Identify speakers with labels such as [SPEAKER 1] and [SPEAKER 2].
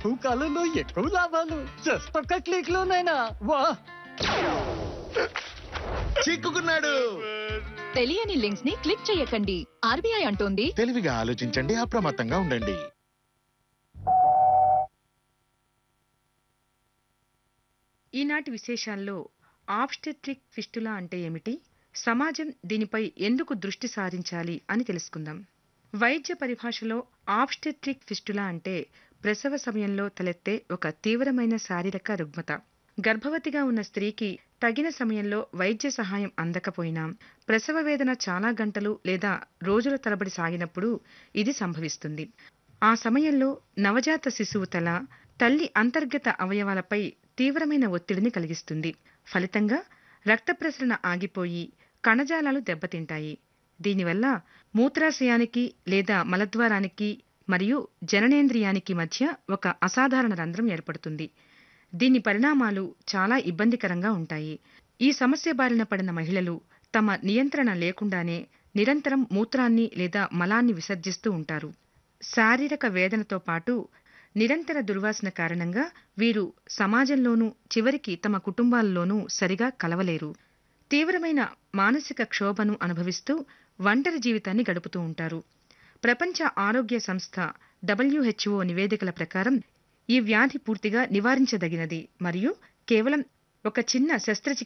[SPEAKER 1] తక్కువ కాలంలో ఎక్కువ లాభాలు జస్ట్ ఒక్క క్లిక్ లోనైనా వా
[SPEAKER 2] చిక్కుకున్నాడు
[SPEAKER 3] తెలియని లింక్స్ ని క్లిక్ చేయకండి ఆర్బీఐ అంటోంది
[SPEAKER 2] తెలివిగా ఆలోచించండి అప్రమత్తంగా ఉండండి
[SPEAKER 4] ఈనాటి విశేషాల్లో ఆబ్స్టెట్రిక్ ఫిస్టులా అంటే ఏమిటి సమాజం దీనిపై ఎందుకు దృష్టి సారించాలి అని తెలుసుకుందాం వైద్య పరిభాషలో ఆబ్స్టెట్రిక్ ఫిస్టులా అంటే ప్రసవ సమయంలో తలెత్తే ఒక తీవ్రమైన శారీరక రుగ్మత గర్భవతిగా ఉన్న స్త్రీకి తగిన సమయంలో వైద్య సహాయం అందకపోయినా ప్రసవ వేదన చాలా గంటలు లేదా రోజుల తరబడి సాగినప్పుడు ఇది సంభవిస్తుంది ఆ సమయంలో నవజాత శిశువు తల తల్లి అంతర్గత అవయవాలపై తీవ్రమైన ఒత్తిడిని కలిగిస్తుంది ఫలితంగా రక్త ప్రసరణ ఆగిపోయి కణజాలాలు దెబ్బతింటాయి దీనివల్ల మూత్రాశయానికి లేదా మలద్వారానికి మరియు జననేంద్రియానికి మధ్య ఒక అసాధారణ రంధ్రం ఏర్పడుతుంది దీని పరిణామాలు చాలా ఇబ్బందికరంగా ఉంటాయి ఈ సమస్య బారిన పడిన మహిళలు తమ నియంత్రణ లేకుండానే నిరంతరం మూత్రాన్ని లేదా మలాన్ని విసర్జిస్తూ ఉంటారు శారీరక వేదనతో పాటు నిరంతర దుర్వాసన కారణంగా వీరు సమాజంలోనూ చివరికి తమ కుటుంబాల్లోనూ సరిగా కలవలేరు తీవ్రమైన మానసిక క్షోభను అనుభవిస్తూ ఒంటరి జీవితాన్ని గడుపుతూ ఉంటారు ప్రపంచ ఆరోగ్య సంస్థ డబ్ల్యూహెచ్ఓ నివేదికల ప్రకారం ఈ వ్యాధి పూర్తిగా నివారించదగినది మరియు కేవలం ఒక చిన్న శస్త్రచికిత్స